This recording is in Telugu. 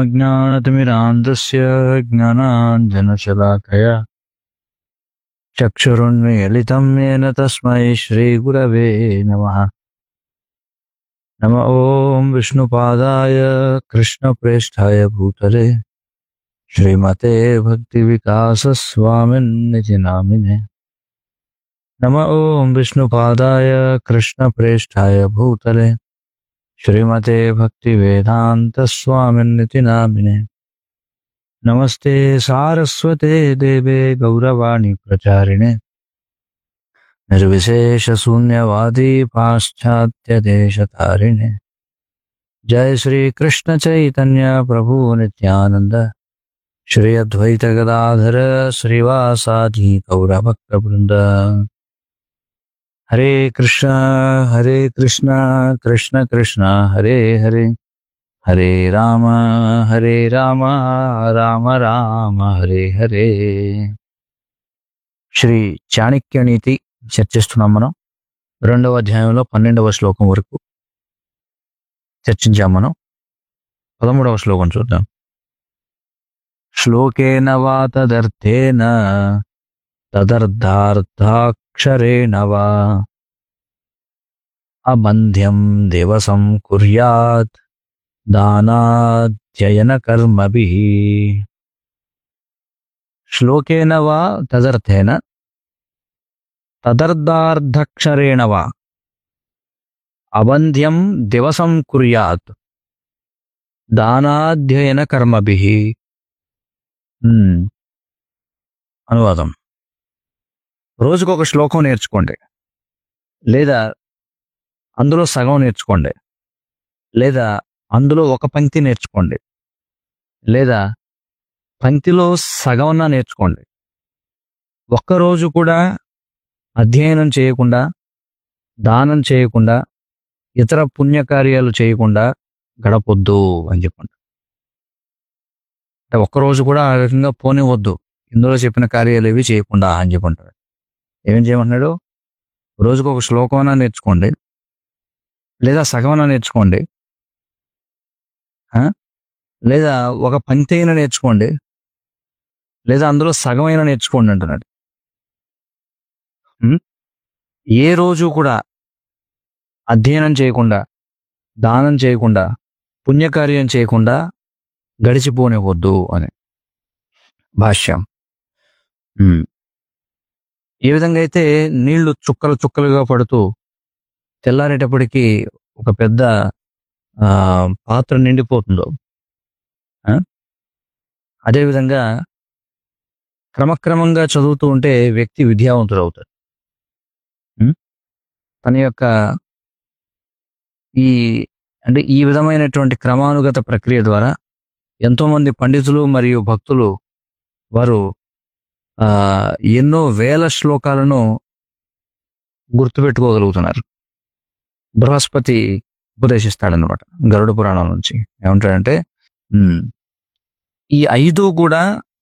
अज्ञानतिमिरान्धस्य ज्ञानाञ्जनशलाकया चक्षुरुन्मीलितं येन तस्मै श्रीगुरवे नमः नम ॐ विष्णुपादाय कृष्णप्रेष्ठाय भूतले श्रीमते भक्तिविकासस्वामिन्निति नामिने नम ॐ विष्णुपादाय कृष्णप्रेष्ठाय भूतले श्रीमते भक्तिवेदान्तस्वामिन्निति नामिने नमस्ते सारस्वते देवे गौरवाणी प्रचारिणे निर्विशेषशून्यवादी पाश्चात्यदेशतारिणे जय श्री कृष्ण चैतन्य प्रभु नित्यानंद श्री अद्वैत गदाधर श्रीवासादि गौरभक्तवृंद हरे कृष्ण हरे कृष्ण कृष्ण कृष्ण हरे हरे हरे రామ హరే రామ రామ రామ హరే హరే శ్రీ చాణక్య నీతి చర్చిస్తున్నాం మనం రెండవ అధ్యాయంలో పన్నెండవ శ్లోకం వరకు చర్చించాం మనం పదమూడవ శ్లోకం చూద్దాం శ్లోకేన వా తదర్థేన తదర్థార్థాక్షరేణ వా అబంధ్యం దివసం కుర్యాత్ దానాధ్యయన కర్మభి శ్లోకేన వా తదర్థేన తదర్థార్థక్షరేణ వా అబంధ్యం దివసం కుర్యాత్ దానాధ్యయన కర్మభి హ్మ్. అనువాదం రోజుకొక శ్లోకం నేర్చుకోండి లేదా అందులో సగం నేర్చుకోండి లేదా అందులో ఒక పంక్తి నేర్చుకోండి లేదా పంక్తిలో సగమన్నా నేర్చుకోండి ఒక్కరోజు కూడా అధ్యయనం చేయకుండా దానం చేయకుండా ఇతర పుణ్యకార్యాలు చేయకుండా గడపొద్దు అని చెప్పండి అంటే ఒక్కరోజు కూడా ఆ రకంగా పోనివద్దు ఇందులో చెప్పిన కార్యాలు ఏవి చేయకుండా అని చెప్పంటాడు ఏం చేయమంటున్నాడు రోజుకు ఒక శ్లోకమైనా నేర్చుకోండి లేదా సగమన్నా నేర్చుకోండి ఆ? లేదా ఒక పంక్తి అయినా నేర్చుకోండి లేదా అందులో సగమైనా నేర్చుకోండి అంటున్నాడు ఉం? ఏ రోజు కూడా అధ్యయనం చేయకుండా దానం చేయకుండా పుణ్యకార్యం చేయకుండా గడిచిపోనివ్వద్దు అని భాష్యం ఉం. ఏ విధంగా అయితే నీళ్లు చుక్కలు చుక్కలుగా పడుతూ తెల్లారేటప్పటికి ఒక పెద్ద ఆ, పాత్ర నిండిపోతుందో ఆ? అదేవిధంగా క్రమక్రమంగా చదువుతూ ఉంటే వ్యక్తి విద్యావంతుడు అవుతాడు ఉం? తన యొక్క ఈ అంటే ఈ విధమైనటువంటి క్రమానుగత ప్రక్రియ ద్వారా ఎంతో మంది పండితులు మరియు భక్తులు వారు ఆ ఎన్నో వేల శ్లోకాలను గుర్తుపెట్టుకోగలుగుతున్నారు బృహస్పతి ఉపదేశిస్తాడనమాట గరుడ పురాణం నుంచి ఏమంటాడంటే "ఉమ్, ఈ ఐదు కూడా